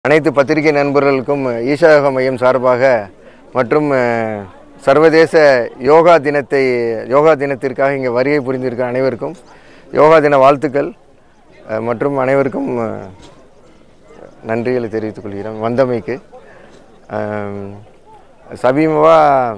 அனைத்து பத்திரிகை நண்பர்களுக்கும் ஈஷாயோக மையம் சார்பாக மற்றும் அஹ், சர்வதேச யோகா தினத்தை யோகா தினத்திற்காக இங்கே வருகை புரிந்திருக்கிற அனைவருக்கும் யோகா தின வாழ்த்துக்கள் அஹ், மற்றும் அனைவருக்கும் அஹ், நன்றிகளை தெரிவித்துக் கொள்கிறோம் வந்தமைக்கு சமீபமாக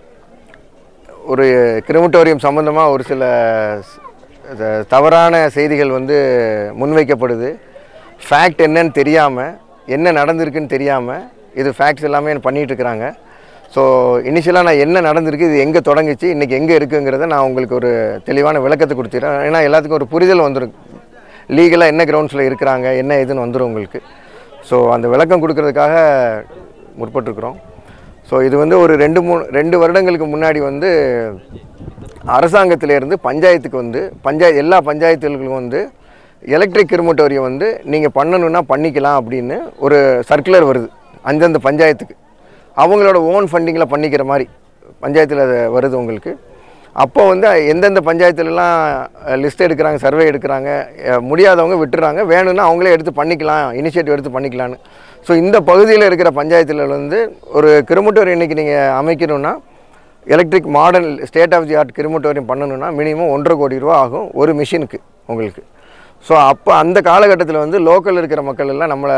ஒரு கிரிமட்டோரியம் சம்மந்தமாக ஒரு சில ஸ்- த- தவறான செய்திகள் வந்து முன்வைக்கப்படுது ஃபேக்ட் என்னன்னு தெரியாமல் என்ன நடந்திருக்குன்னு தெரியாமல் இது ஃபேக்ட்ஸ் எல்லாமே பண்ணிகிட்டு இருக்கிறாங்க ஸோ இனிஷியலாக நான் என்ன நடந்திருக்கு இது எங்கே தொடங்குச்சு இன்றைக்கி எங்கே இருக்குங்கிறத நான் உங்களுக்கு ஒரு தெளிவான விளக்கத்தை கொடுத்துறேன் ஏன்னா எல்லாத்துக்கும் ஒரு புரிதல் வந்துடும் லீகலாக என்ன கிரவுண்ட்ஸில் இருக்கிறாங்க என்ன ஏதுன்னு வந்துடும் உங்களுக்கு ஸோ அந்த விளக்கம் கொடுக்கறதுக்காக முற்பட்டிருக்கிறோம் ஸோ இது வந்து ஒரு ரெண்டு மூணு ரெண்டு வருடங்களுக்கு முன்னாடி வந்து அரசாங்கத்திலேருந்து பஞ்சாயத்துக்கு வந்து பஞ்சாயத்து எல்லா பஞ்சாயத்துகளுக்கும் வந்து எலக்ட்ரிக் கிரிமட்டோரியம் வந்து நீங்கள் பண்ணணுன்னா பண்ணிக்கலாம் அப்படின்னு ஒரு சர்க்குலர் வருது அந்தந்த பஞ்சாயத்துக்கு அவங்களோட ஓன் ஃபண்டிங்கில் பண்ணிக்கிற மாதிரி பஞ்சாயத்தில் அது வருது உங்களுக்கு அப்போ வந்து எந்தெந்த பஞ்சாயத்துலலாம் லிஸ்ட் எடுக்கிறாங்க சர்வே எடுக்கிறாங்க அஹ் முடியாதவங்க விட்டுறாங்க வேணும்னா அவங்களே எடுத்து பண்ணிக்கலாம் இனிஷியேட்டிவ் எடுத்து பண்ணிக்கலான்னு ஸோ இந்த பகுதியில் இருக்கிற பஞ்சாயத்தில் வந்து ஒரு கிரிமட்டோரியம் இன்றைக்கி நீங்கள் அமைக்கணும்னா electric modern state of the art crematorium பண்ணணும்னா மினிமம் ஒன்றரை கோடி ரூபா ஆகும் ஒரு மிஷினுக்கு உங்களுக்கு ஸோ அப்போ அந்த காலகட்டத்தில் வந்து லோக்கல் இருக்கிற மக்கள் எல்லாம் நம்மளை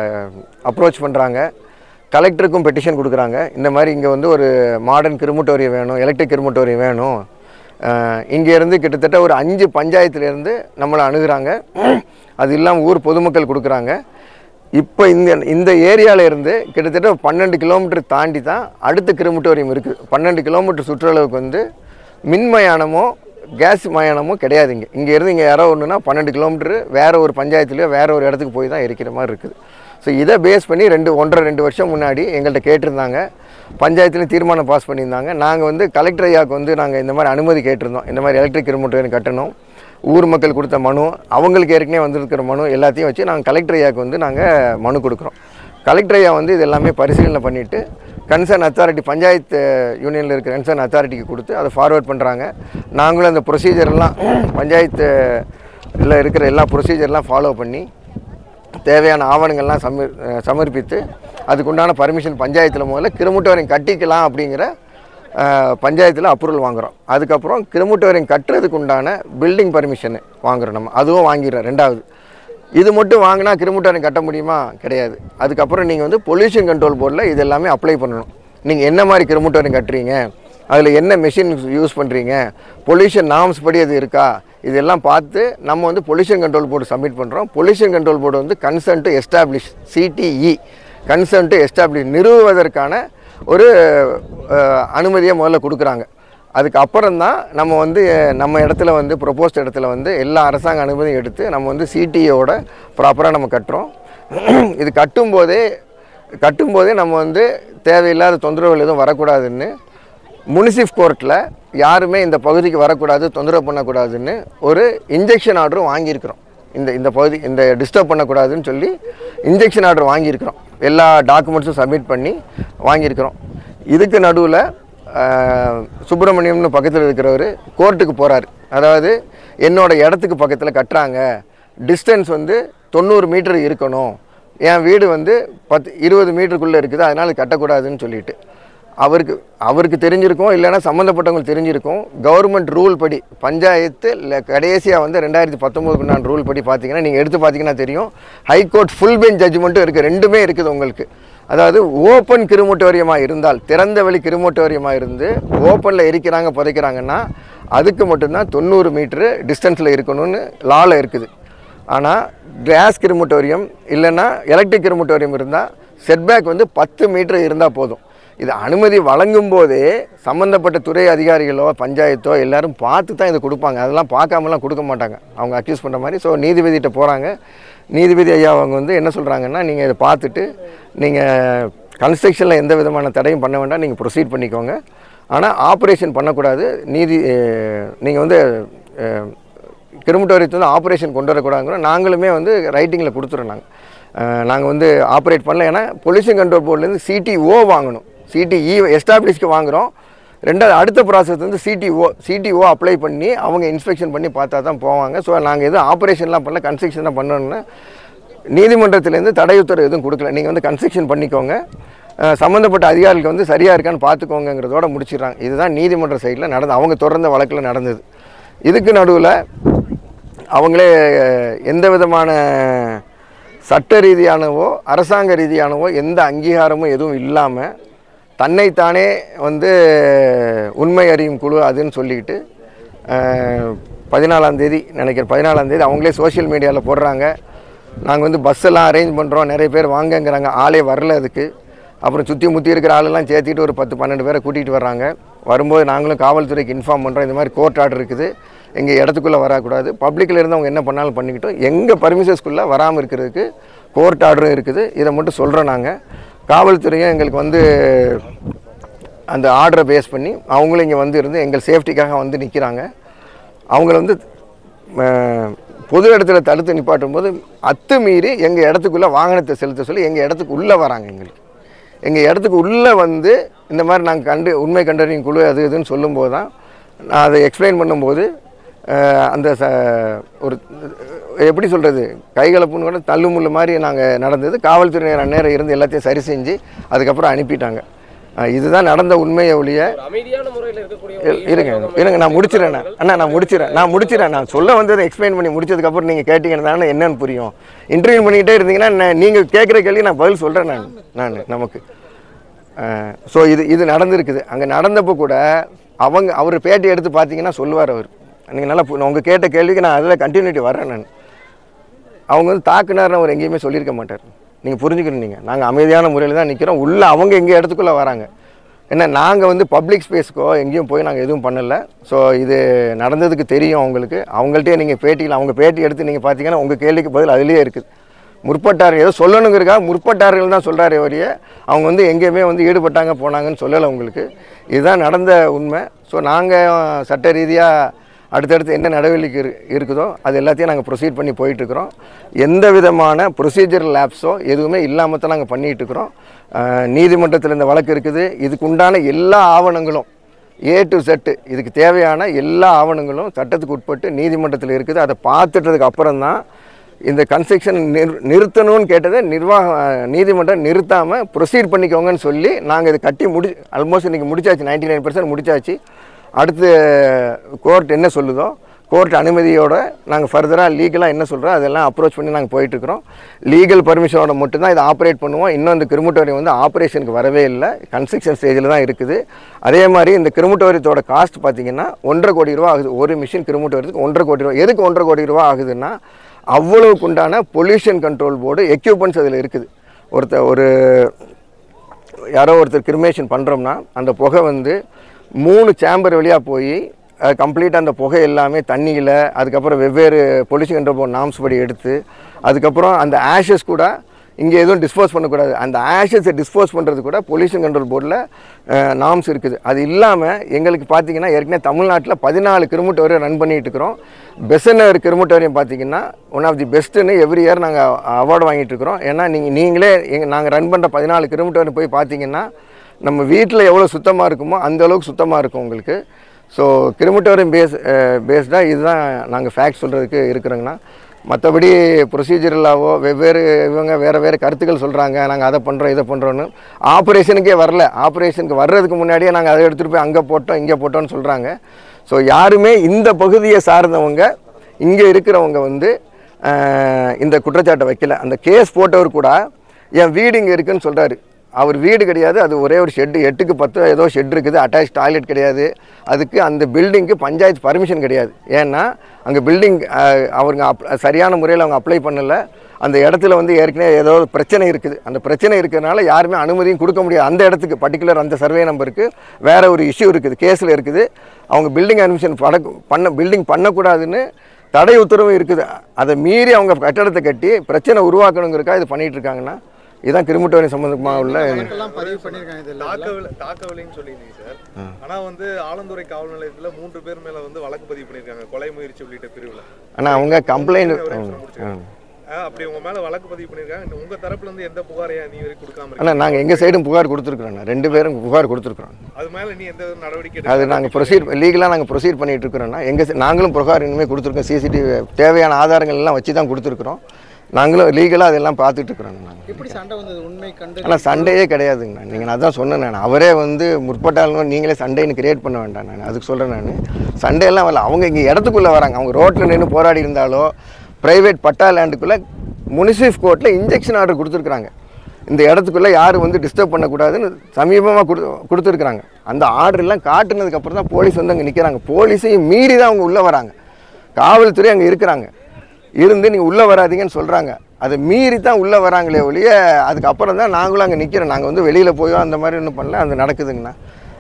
அப்ரோச் பண்ணுறாங்க கலெக்டருக்கும் பெட்டிஷன் கொடுக்குறாங்க இந்த மாதிரி இங்கே வந்து ஒரு மாடர்ன் கிரிமட்டோரியம் வேணும் எலக்ட்ரிக் கிரிமட்டோரியம் வேணும் இங்கேருந்து கிட்டத்தட்ட ஒரு அஞ்சு பஞ்சாயத்துலேருந்து நம்மளை அணுகுறாங்க அது இல்லாமல் ஊர் பொதுமக்கள் கொடுக்குறாங்க இப்போ இந்த இந்த ஏரியாவில் இருந்து கிட்டத்தட்ட பன்னெண்டு கிலோமீட்டர் தாண்டி தான் அடுத்த கிரிமட்டோரியம் இருக்குது பன்னெண்டு கிலோமீட்டர் சுற்றளவுக்கு வந்து மின்மயானமோ கேஸ் மயானமோ கிடையாது இங்கே இங்கேருந்து இங்கே யாரோ ஒன்றுனா பன்னெண்டு கிலோமீட்டர் வேறு ஒரு பஞ்சாயத்துலையோ வேறு ஒரு இடத்துக்கு போய் தான் இருக்கிற மாதிரி இருக்குது ஸோ இதை பேஸ் பண்ணி ரெண்டு ஒன்றரை ரெண்டு வருஷம் முன்னாடி எங்கள்கிட்ட கேட்டிருந்தாங்க பஞ்சாயத்துலையும் தீர்மானம் பாஸ் பண்ணியிருந்தாங்க நாங்கள் வந்து கலெக்டர் ஐயாவுக்கு வந்து நாங்கள் இந்த மாதிரி அனுமதி கேட்டிருந்தோம் இந்த மாதிரி எலக்ட்ரிக் கிரிமட்டோரியம் கட்டணும் ஊர் மக்கள் கொடுத்த மனு அவங்களுக்கு ஏற்கனவே வந்திருக்கிற மனு எல்லாத்தையும் வச்சு நாங்கள் கலெக்டர் ஐயாவுக்கு வந்து நாங்கள் மனு கொடுக்குறோம் கலெக்டர் ஐயா வந்து இது எல்லாமே பரிசீலனை பண்ணிவிட்டு கன்சர்ன் அத்தாரிட்டி பஞ்சாயத்து யூனியனில் இருக்கிற கன்சர்ன் அத்தாரிட்டிக்கு கொடுத்து அதை ஃபார்வேர்ட் பண்ணுறாங்க நாங்களும் அந்த ப்ரொசீஜர்லாம் பஞ்சாயத்து இதில் இருக்கிற எல்லா ப்ரொசீஜர்லாம் ஃபாலோ பண்ணி தேவையான ஆவணங்கள்லாம் சமர் சமர்ப்பித்து அதுக்குண்டான பர்மிஷன் பஞ்சாயத்தில் முதல்ல கிரிமட்டோரியம் கட்டிக்கலாம் அப்படிங்கிற பஞ்சாயத்தில் அப்ரூவல் வாங்குகிறோம் அதுக்கப்புறம் கிரிமட்டோரியம் கட்டுறதுக்கு உண்டான பில்டிங் பர்மிஷன் வாங்குறோம் நம்ம அதுவும் வாங்கிடுறோம் ரெண்டாவது இது மட்டும் வாங்கினா கிரிமட்டோரியம் கட்ட முடியுமா கிடையாது அதுக்கப்புறம் நீங்கள் வந்து பொல்யூஷன் கண்ட்ரோல் போர்டில் இது எல்லாமே அப்ளை பண்ணணும் நீங்கள் என்ன மாதிரி கிரிமட்டோரியம் கட்டுறீங்க அதில் என்ன மெஷின் யூஸ் பண்ணுறீங்க பொல்யூஷன் நார்ம்ஸ் படி அது இருக்கா இதெல்லாம் பார்த்து நம்ம வந்து பொல்யூஷன் கண்ட்ரோல் போர்டு சப்மிட் பண்ணுறோம் பொல்யூஷன் கண்ட்ரோல் போர்டு வந்து consent to establish CTE consent to establish நிறுவுவதற்கான ஒரு அஹ், அனுமதியை முதல்ல கொடுக்குறாங்க அதுக்கப்புறம் தான் நம்ம வந்து அஹ், நம்ம இடத்துல வந்து ப்ரொப்போஸ்ட் இடத்துல வந்து எல்லா அரசாங்க அனுமதியும் எடுத்து நம்ம வந்து சிடிஓட ப்ராப்பராக நம்ம கட்டுறோம் இது கட்டும்போதே கட்டும்போதே நம்ம வந்து தேவையில்லாத தொந்தரவுகள் எதுவும் வரக்கூடாதுன்னு முனிசிப் கோர்ட்டில் யாருமே இந்த பகுதிக்கு வரக்கூடாது தொந்தரவு பண்ணக்கூடாதுன்னு ஒரு இன்ஜெக்ஷன் ஆர்டரும் வாங்கியிருக்கிறோம் இந்த இந்த பகுதி இந்த டிஸ்டர்ப் பண்ணக்கூடாதுன்னு சொல்லி இன்ஜெக்ஷன் ஆர்டர் வாங்கியிருக்கிறோம் எல்லா டாக்குமெண்ட்ஸும் சப்மிட் பண்ணி வாங்கியிருக்கிறோம் இதுக்கு நடுவில் சுப்பிரமணியம்னு பக்கத்தில் இருக்கிறவர் கோர்ட்டுக்கு போகிறாரு அதாவது என்னோட இடத்துக்கு பக்கத்தில் கட்டுறாங்க டிஸ்டன்ஸ் வந்து தொண்ணூறு மீட்டர் இருக்கணும் என் வீடு வந்து பத்து இருபது மீட்டருக்குள்ளே இருக்குது அதனால் கட்டக்கூடாதுன்னு சொல்லிட்டு அவருக்கு அவருக்கு தெரிஞ்சிருக்கும் இல்லைன்னா சம்மந்தப்பட்டவங்களுக்கு தெரிஞ்சிருக்கும் கவர்மெண்ட் ரூல் படி பஞ்சாயத்து இல்லை கடைசியாக வந்து ரெண்டாயிரத்தி பத்தொம்போதுக்கு நான் ரூல் படி பார்த்தீங்கன்னா நீங்கள் எடுத்து பார்த்தீங்கன்னா தெரியும் ஹைகோர்ட் ஃபுல் பெஞ்ச் ஜட்ஜ்மெண்ட்டும் இருக்குது ரெண்டுமே இருக்குது உங்களுக்கு அதாவது ஓப்பன் கிரிமட்டோரியமாக இருந்தால் திறந்த வெளி கிரிமட்டோரியமாக இருந்து ஓப்பனில் எரிக்கிறாங்க புதைக்கிறாங்கன்னா அதுக்கு மட்டும்தான் தொண்ணூறு மீட்ரு டிஸ்டன்ஸில் இருக்கணும்னு லாவில் இருக்குது ஆனால் கிளாஸ் கிரிமட்டோரியம் இல்லைன்னா எலக்ட்ரிக் கிரிமட்டோரியம் இருந்தால் செட்பேக் வந்து பத்து மீட்டர் இருந்தால் போதும் இது அனுமதி வழங்கும் போதே சம்மந்தப்பட்ட துறை அதிகாரிகளோ பஞ்சாயத்தோ எல்லாரும் பார்த்து தான் இதை கொடுப்பாங்க அதெல்லாம் பார்க்காமலாம் கொடுக்க மாட்டாங்க அவங்க அக்யூஸ் பண்ணுற மாதிரி ஸோ நீதிபதிகிட்ட போகிறாங்க நீதிபதி ஐயா அவங்க வந்து என்ன சொல்கிறாங்கன்னா நீங்கள் இதை பார்த்துட்டு நீங்கள் கன்ஸ்ட்ரக்ஷனில் எந்த விதமான தடையும் பண்ண வேண்டாம் நீங்கள் ப்ரொசீட் பண்ணிக்கோங்க ஆனால் ஆப்ரேஷன் பண்ணக்கூடாது நீதி நீங்கள் வந்து அஹ், கிரிமட்டோரியத்தை வந்து ஆப்ரேஷன் கொண்டு வரக்கூடாதுங்கிற நாங்களுமே வந்து ரைட்டிங்கில் கொடுத்துறோம் நாங்கள் நாங்கள் வந்து ஆப்ரேட் பண்ணல ஏன்னா பொல்யூஷன் கண்ட்ரோல் போர்ட்லேருந்து சிடிஓ வாங்கணும் சிடிஇ எஸ்டாப்ளிஷ்க்கு வாங்குகிறோம் ரெண்டாவது அடுத்த ப்ராசஸ் வந்து சிடிஓ சிடிஓ அப்ளை பண்ணி அவங்க இன்ஸ்பெக்ஷன் பண்ணி பார்த்தா தான் போவாங்க ஸோ நாங்கள் எதுவும் ஆப்ரேஷன்லாம் பண்ணல கன்ஸ்ட்ரக்ஷன் தான் பண்ணணும்னு நீதிமன்றத்திலேருந்து தடை உத்தரவு எதுவும் கொடுக்கல நீங்கள் வந்து கன்ஸ்ட்ரக்ஷன் பண்ணிக்கோங்க அஹ், சம்மந்தப்பட்ட அதிகாரிகளுக்கு வந்து சரியாக இருக்கான்னு பார்த்துக்கோங்கிறதோட முடிச்சிடுறாங்க இதுதான் நீதிமன்ற சைடில் நடந்து அவங்க தொடர்ந்த வழக்கில் நடந்தது இதுக்கு நடுவில் அவங்களே அஹ், எந்த விதமான சட்ட ரீதியானவோ அரசாங்க ரீதியானவோ எந்த அங்கீகாரமும் எதுவும் இல்லாமல் தன்னைத்தானே வந்து உண்மை அறியும் குழு அதுன்னு சொல்லிக்கிட்டு பதினாலாம் தேதி நினைக்கிறேன் பதினாலாம் தேதி அவங்களே சோஷியல் மீடியாவில் போடுறாங்க நாங்கள் வந்து பஸ் எல்லாம் அரேஞ்ச் பண்ணுறோம் நிறைய பேர் வாங்கங்கிறாங்க ஆளே வரல அதுக்கு அப்புறம் சுற்றி முற்றி இருக்கிற ஆளெல்லாம் சேர்த்திட்டு ஒரு பத்து பன்னெண்டு பேரை கூட்டிகிட்டு வர்றாங்க வரும்போது நாங்களும் காவல்துறைக்கு இன்ஃபார்ம் பண்ணுறோம் இந்த மாதிரி கோர்ட் ஆர்டர் இருக்குது எங்கள் இடத்துக்குள்ளே வரக்கூடாது பப்ளிக்கில் இருந்து அவங்க என்ன பண்ணாலும் பண்ணிக்கிட்டோம் எங்கள் பர்மிஷன்ஸ்குள்ளே வராமல் இருக்கிறதுக்கு கோர்ட் ஆர்டரும் இருக்குது இதை மட்டும் சொல்கிறோம் நாங்கள் காவல்துறையும் எங்களுக்கு வந்து அந்த ஆர்டரை பேஸ் பண்ணி அவங்களும் இங்கே வந்து இருந்து எங்கள் சேஃப்டிக்காக வந்து நிற்கிறாங்க அவங்கள வந்து அஹ், பொது இடத்துல தடுத்து நிப்பாட்டும் போது அத்துமீறி எங்கள் இடத்துக்குள்ளே வாகனத்தை செலுத்த சொல்லி எங்கள் இடத்துக்கு உள்ளே வராங்க எங்களுக்கு எங்கள் இடத்துக்கு உள்ளே வந்து இந்த மாதிரி நாங்கள் கண்டு உண்மை கண்டறியும் குழு அது இதுன்னு சொல்லும்போது தான் நான் அதை எக்ஸ்பிளைன் பண்ணும்போது அஹ், அந்த ச ஒரு எப்படி சொல்கிறது கைகலப்புன்னு கூட தள்ளுமுள்ளு மாதிரி நாங்கள் நடந்தது காவல்துறையினர் அந்நேரம் இருந்து எல்லாத்தையும் சரி செஞ்சு அதுக்கப்புறம் அனுப்பிட்டாங்க அஹ், இதுதான் நடந்த உண்மையை ஒழிய ஒரு அமைதியான முறையில் இருக்கக்கூடிய இரு- இருங்க இருங்க நான் முடிச்சிடறேன் நான். அண்ணா நான் முடிச்சிடறேன் நான் முடிச்சிடறேன் நான் சொல்ல வந்ததை எக்ஸ்பிளைன் பண்ணி முடிச்சதுக்கப்புறம் நீங்கள் கேட்டீங்கன்னா தானே என்னன்னு புரியும் இன்டர்வியூ பண்ணிக்கிட்டே இருந்தீங்கன்னா நான் நீங்கள் கேட்குற கேள்வி நான் பதில் சொல்கிறேன் நான் நான் நமக்கு ஸோ இது இது நடந்திருக்குது அங்கே நடந்தப்போ கூட அவங்க அவர் பேட்டி எடுத்து பார்த்தீங்கன்னா சொல்லுவார் அவர் நீங்கள் நல்லா உங்கள் கேட்ட கேள்விக்கு நான் அதில் கண்டினியூட்டி வர்றேன் நான் அவங்க வந்து தாக்குனார்னு அவர் எங்கேயுமே சொல்லியிருக்க மாட்டார் நீங்கள் புரிஞ்சுக்கணும் நீங்கள் நாங்கள் அமைதியான முறையில் தான் நிற்கிறோம் உள்ளே அவங்க எங்கள் இடத்துக்குள்ளே வராங்க ஏன்னா நாங்கள் வந்து பப்ளிக் ஸ்பேஸ்க்கோ எங்கேயும் போய் நாங்கள் எதுவும் பண்ணலை ஸோ இது நடந்ததுக்கு தெரியும் அவங்களுக்கு அவங்கள்ட்டே நீங்கள் பேட்டியில் அவங்க பேட்டி எடுத்து நீங்கள் பார்த்தீங்கன்னா உங்கள் கேள்விக்கு பதில் அதுலேயே இருக்குது முற்பட்டார் ஏதோ சொல்லணுங்கிறக்காக முற்பட்டார்கள் தான் சொல்கிறாரே வழிய அவங்க வந்து எங்கேயுமே வந்து ஈடுபட்டாங்க போனாங்கன்னு சொல்லலை உங்களுக்கு இதுதான் நடந்த உண்மை ஸோ நாங்கள் சட்ட ரீதியாக அடுத்தடுத்து என்ன நடவடிக்கை இரு- இருக்குதோ அது எல்லாத்தையும் நாங்கள் ப்ரொசீட் பண்ணி போயிட்டுருக்குறோம் எந்த விதமான ப்ரொசீஜர் லேப்ஸோ எதுவுமே இல்லாமல் தான் நாங்கள் பண்ணிகிட்ருக்குறோம் நீதிமன்றத்தில் இந்த வழக்கு இருக்குது இதுக்கு உண்டான எல்லா ஆவணங்களும் ஏ டு செட்டு இதுக்கு தேவையான எல்லா ஆவணங்களும் சட்டத்துக்கு உட்பட்டு நீதிமன்றத்தில் இருக்குது அதை பார்த்துட்டதுக்கு அப்புறம் தான் இந்த கன்ஸ்ட்ரக்ஷன் நிறு நிறுத்தணும்னு கேட்டதை நிர்வாகம் அஹ், நீதிமன்றம் நிறுத்தாமல் ப்ரொசீட் பண்ணிக்கோங்கன்னு சொல்லி நாங்கள் இது கட்டி முடி ஆல்மோஸ்ட் இன்றைக்கி முடிச்சாச்சு நைன்டி நைன் பர்சன்ட் முடிச்சாச்சு அடுத்து கோர்ட் என்ன சொல்லுதோ கோர்ட் அனுமதியோட நாங்கள் ஃபர்தராக லீகலாக என்ன சொல்கிறோம் அதெல்லாம் அப்ரோச் பண்ணி நாங்கள் போயிட்டுருக்குறோம் லீகல் பர்மிஷனோட மட்டும்தான் இதை ஆப்ரேட் பண்ணுவோம் இன்னும் இந்த கிரிமட்டோரியம் வந்து ஆப்ரேஷனுக்கு வரவே இல்லை கன்ஸ்ட்ரக்ஷன் ஸ்டேஜில் தான் இருக்குது அதே மாதிரி இந்த கிரிமட்டோரியத்தோட காஸ்ட் பார்த்தீங்கன்னா ஒன்றரை கோடி ரூபா ஆகுது ஒரு மிஷின் கிரிமட்டோரியத்துக்கு ஒன்றரை கோடி ரூபா எதுக்கு ஒன்றரை கோடி ரூபா ஆகுதுன்னா அவ்வளவுக்கு உண்டான பொல்யூஷன் கண்ட்ரோல் போர்டு எக்யூப்மெண்ட்ஸ் அதில் இருக்குது ஒருத்தர் ஒரு யாரோ ஒருத்தர் கிரிமேஷன் பண்ணுறோம்னா அந்த புகை வந்து மூணு சேம்பர் வழியாக போய் கம்ப்ளீட்டாக அந்த புகை எல்லாமே தண்ணியில் அதுக்கப்புறம் வெவ்வேறு பொல்யூஷன் கண்ட்ரோல் போர்டு நாம்ஸ் படி எடுத்து அதுக்கப்புறம் அந்த ஆஷஸ் கூட இங்கே எதுவும் டிஸ்போஸ் பண்ணக்கூடாது அந்த ஆஷஸை டிஸ்போஸ் பண்ணுறது கூட பொல்யூஷன் கண்ட்ரோல் போர்டில் நாம்ஸ் இருக்குது அது இல்லாமல் எங்களுக்கு பார்த்தீங்கன்னா ஏற்கனவே தமிழ்நாட்டில் பதினாலு கிரிமட்டோரியம் ரன் பண்ணிட்டு இருக்கிறோம் பெசனர் கிரிமட்டோரியம் பார்த்தீங்கன்னா ஒன் ஆஃப் தி பெஸ்ட்டுன்னு எவ்ரி இயர் நாங்கள் அவார்டு வாங்கிட்டு இருக்கிறோம் ஏன்னா நீங்கள் நீங்களே எங்கள் நாங்கள் ரன் பண்ணுற பதினாலு கிரிமட்டோரியம் போய் பார்த்தீங்கன்னா நம்ம வீட்டில் எவ்வளோ சுத்தமாக இருக்குமோ அந்த அளவுக்கு சுத்தமாக இருக்கும் உங்களுக்கு ஸோ கிரிமட்டோரியம் பேஸ் பேஸ்டாக இதுதான் நாங்கள் ஃபேக்ட் சொல்கிறதுக்கு இருக்கிறோங்கண்ணா மற்றபடி ப்ரொசீஜரலாவோ வெவ்வேறு இவங்க வேறு வேறு கருத்துக்கள் சொல்கிறாங்க நாங்கள் அதை பண்ணுறோம் இதை பண்ணுறோன்னு ஆப்ரேஷனுக்கே வரல ஆப்ரேஷனுக்கு வர்றதுக்கு முன்னாடியே நாங்கள் அதை எடுத்துகிட்டு போய் அங்கே போட்டோம் இங்கே போட்டோம்னு சொல்கிறாங்க ஸோ யாருமே இந்த பகுதியை சார்ந்தவங்க இங்கே இருக்கிறவங்க வந்து அஹ், இந்த குற்றச்சாட்டை வைக்கல அந்த கேஸ் போட்டவர் கூட என் வீடு இங்கே இருக்குன்னு சொல்கிறாரு அவர் வீடு கிடையாது அது ஒரே ஒரு ஷெட்டு எட்டுக்கு பத்து ஏதோ ஷெட் இருக்குது அட்டாச் டாய்லெட் கிடையாது அதுக்கு அந்த பில்டிங்க்கு பஞ்சாயத்து பர்மிஷன் கிடையாது ஏன்னா அங்கே பில்டிங் அவங்க அப் சரியான முறையில் அவங்க அப்ளை பண்ணல அந்த இடத்துல வந்து ஏற்கனவே ஏதோ ஒரு பிரச்சனை இருக்குது அந்த பிரச்சனை இருக்கிறதுனால யாருமே அனுமதியும் கொடுக்க முடியாது அந்த இடத்துக்கு பர்டிகுலர் அந்த சர்வே நம்பருக்கு வேற ஒரு இஷ்யூ இருக்குது கேஸில் இருக்குது அவங்க பில்டிங் அட்மிஷன் பட பண்ண பில்டிங் பண்ணக்கூடாதுன்னு தடை உத்தரவு இருக்குது அதை மீறி அவங்க கட்டடத்தை கட்டி பிரச்சனை உருவாக்கணுங்கிறக்காக இது பண்ணிட்டு இருக்காங்கன்னா இதுதான் கிரிமிட்டோரி சம்மந்தமாக உள்ள வழக்கெல்லாம் பதிவு பண்ணியிருக்காங்க இது இல்லை தாக்கவில்லை தாக்கவில்லைன்னு சொல்லியிருந்தீங்க சார் ஆனா வந்து ஆலந்துறை காவல் நிலையத்துல மூன்று பேர் மேல வந்து வழக்கு பதிவு பண்ணியிருக்காங்க கொலை முயற்சி உள்ளிட்ட பிரிவுல ஆனால் அவங்க கம்ப்ளைண்ட் ஆஹ் அப்படி உங்க மேல வழக்கு பதிவு பண்ணியிருக்காங்க இந்த உங்க தரப்புல இருந்து எந்த புகாரையும் நீ வரைக்கும் கொடுக்காம இருக்கீங்க ஆனால் நாங்கள் எங்கள் சைடும் புகார் கொடுத்துருக்குறோம் ரெண்டு பேரும் புகார் கொடுத்துருக்குறோம் அது மேல நீ எந்த நடவடிக்கை அது எடுக்கல? நாங்கள் ப்ரொசீட் லீகலாக நாங்கள் ப்ரொசீட் பண்ணிட்டு இருக்கிறோம்னா எங்கள் நாங்களும் புகார் இனிமேல் கொடுத்துருக்கோம் சிசிடிவி தேவையான ஆதாரங்கள் எல்லாம் வச்சு தான் கொடுத்துருக்குறோம் நாங்களும் லீகலாக அதெல்லாம் பார்த்துட்டு இருக்கிறோம் நாங்கள் எப்படி சண்டை வந்தது உண்மை கண்டு ஆனால் சண்டையே கிடையாதுங்கண்ணா நீங்கள் நான் அதான் சொன்னேன் நான் அவரே வந்து முற்பட்டாலும் நீங்களே சண்டைன்னு கிரியேட் பண்ண வேண்டாம் நான் அதுக்கு சொல்கிறேன் நான் சண்டையெல்லாம் வரல அவங்க இங்கே இடத்துக்குள்ளே வராங்க அவங்க ரோட்டில் நின்று போராடி இருந்தாலோ ப்ரைவேட் பட்டா லேண்டுக்குள்ளே முனிசிப் கோர்ட்டில் இன்ஜெக்ஷன் ஆர்டர் கொடுத்துருக்குறாங்க இந்த இடத்துக்குள்ளே யாரும் வந்து டிஸ்டர்ப் பண்ணக்கூடாதுன்னு சமீபமாக கொடு கொடுத்துருக்குறாங்க அந்த ஆர்டர்லாம் காட்டுனதுக்கப்புறம் தான் போலீஸ் வந்து அங்கே நிற்கிறாங்க போலீஸையும் மீறி தான் அவங்க உள்ளே வராங்க காவல்துறை அங்கே இருக்கிறாங்க இருந்து நீங்கள் உள்ளே வராதீங்கன்னு சொல்கிறாங்க அதை மீறி தான் உள்ளே வராங்களே ஒழிய அதுக்கப்புறம் தான் நாங்களும் அங்கே நிற்கிறோம் நாங்கள் வந்து வெளியில் போயோ அந்த மாதிரி ஒன்றும் பண்ணல அது நடக்குதுங்கண்ணா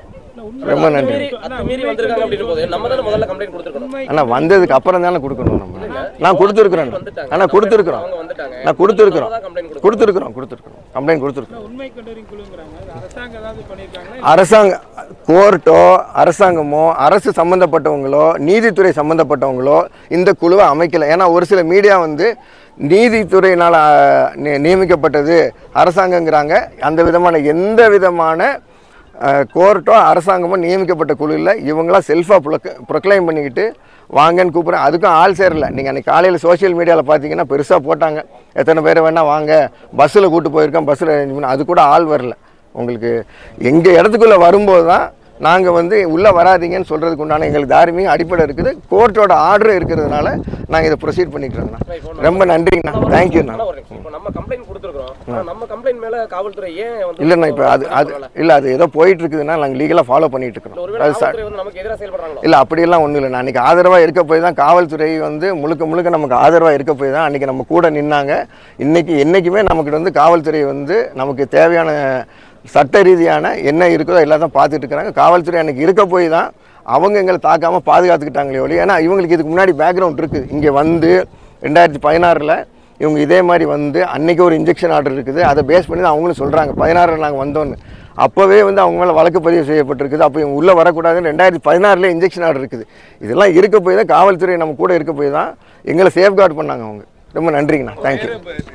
ரொம்ப நன்றி மீறி அத்துமீறி வந்திருக்காங்க அப்படின்னு போது நம்ம தானே முதல்ல கம்ப்ளைண்ட் கொடுத்துருக்கணும் ஆனால் வந்ததுக்கு அப்புறம் தானே கொடுக்கணும் நம்ம நான் கொடுத்துருக்குறேன் ஆனால் கொடுத்துருக்குறோம் அவங்க வந்துட்டாங்க நான் கொடுத்துருக்குறோம் நம்ம தான் கம்ப்ளைண்ட் கொடுக்கணும் கொடுத்துருக்குறோம் கொடுத்துருக்குறோம் கம்ப்ளைண்ட் கொடுத்துருக்குறோம் உண்மை கண்டறியும் குழுங்கிறாங்க அது அரசாங்கம் ஏதாவது பண்ணியிருக்காங்களா அரசாங்க கோர்ட்டோ அரசாங்கமோ அரசு சம்மந்தப்பட்டவங்களோ நீதித்துறை சம்மந்தப்பட்டவங்களோ இந்த குழுவை அமைக்கல ஏன்னா ஒரு சில மீடியா வந்து நீதித்துறையினால் நியமிக்கப்பட்டது அரசாங்கங்கிறாங்க அந்த விதமான எந்த விதமான அஹ், கோர்ட்டோ அரசாங்கமோ நியமிக்கப்பட்ட குழு இல்லை இவங்களாம் செல்ஃபாக ப்ரொக் ப்ரொக்ளைம் பண்ணிக்கிட்டு வாங்கன்னு கூப்பிட்றேன் அதுக்கும் ஆள் சேரல நீங்கள் அன்றைக்கி காலையில் சோஷியல் மீடியாவில் பார்த்தீங்கன்னா பெருசாக போட்டாங்க எத்தனை பேர் வேணால் வாங்க பஸ்ஸில் கூட்டு போயிருக்கேன் பஸ்ஸில் அரேஞ்ச் பண்ணி அது கூட ஆள் வரல உங்களுக்கு எங்கள் இடத்துக்குள்ளே வரும்போது தான் நாங்கள் வந்து உள்ளே வராதீங்கன்னு சொல்கிறதுக்கு உண்டான எங்களுக்கு தார்மீக அடிப்படை இருக்குது கோர்ட்டோட ஆர்டர் இருக்கிறதுனால நாங்கள் இதை ப்ரொசீட் பண்ணிக்கிறோங்கண்ணா ரொம்ப நன்றிங்கண்ணா தேங்க்யூண்ணா ஆனா ஒரு நிமிஷம். இப்போ நம்ம கம்ப்ளைண்ட் கொடுத்துருக்கோம் ஆனா நம்ம கம்ப்ளைண்ட் மேல காவல்துறை ஏன் வந்து இல்லைண்ணா இப்போ அது அது இல்லை அது ஏதோ போயிட்டு இருக்குதுன்னா நாங்கள் லீகலாக ஃபாலோ பண்ணிட்டு இருக்கிறோம் ஒருவேளை அது ச காவல்துறை வந்து நமக்கு எதிராக செயல்படுறாங்களோ இல்லை அப்படியெல்லாம் ஒன்றும் இல்லை நான் அன்றைக்கி ஆதரவாக இருக்க போய் தான் காவல்துறை வந்து முழுக்க முழுக்க நமக்கு ஆதரவாக இருக்க போய் தான் அன்றைக்கி நம்ம கூட நின்னாங்க இன்றைக்கி என்றைக்குமே நமக்கு வந்து காவல்துறை வந்து நமக்கு தேவையான சட்ட ரீதியான என்ன இருக்குதோ எல்லாம் தான் பார்த்துட்டு இருக்கிறாங்க காவல்துறை அன்றைக்கி இருக்க போய் தான் அவங்க எங்களை தாக்காமல் பாதுகாத்துக்கிட்டாங்களே ஒழிய ஏன்னா இவங்களுக்கு இதுக்கு முன்னாடி பேக்ரவுண்ட் இருக்குது இங்கே வந்து ரெண்டாயிரத்தி பதினாறில் இவங்க இதே மாதிரி வந்து அன்னைக்கு ஒரு இன்ஜெக்ஷன் ஆர்டர் இருக்குது அதை பேஸ் பண்ணி தான் அவங்களும் சொல்கிறாங்க பதினாறில் நாங்கள் வந்தோன்னு அப்போவே வந்து அவங்க மேலே வழக்கு பதிவு செய்யப்பட்டிருக்குது அப்போ இவங்க உள்ளே வரக்கூடாதுன்னு ரெண்டாயிரத்தி பதினாறுல இன்ஜெக்ஷன் ஆர்டர் இருக்குது இதெல்லாம் இருக்க போய் தான் காவல்துறை நம்ம கூட இருக்க போய் தான் எங்களை சேஃப்கார்டு பண்ணாங்க அவங்க ரொம்ப நன்றிங்கண்ணா தேங்க்யூ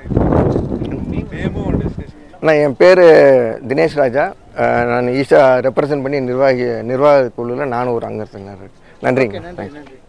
நேமும் டெஸ்டினேஷன் அண்ணா என் பேர் தினேஷ் ராஜா அஹ் நான் ஈஷா ரெப்ரசன்ட் பண்ணி நிர்வாகி நிர்வாக குழுவில் நானும் ஒரு அங்கத்தினர் நன்றிங்க நன்றி தேங்க்யூ நன்றி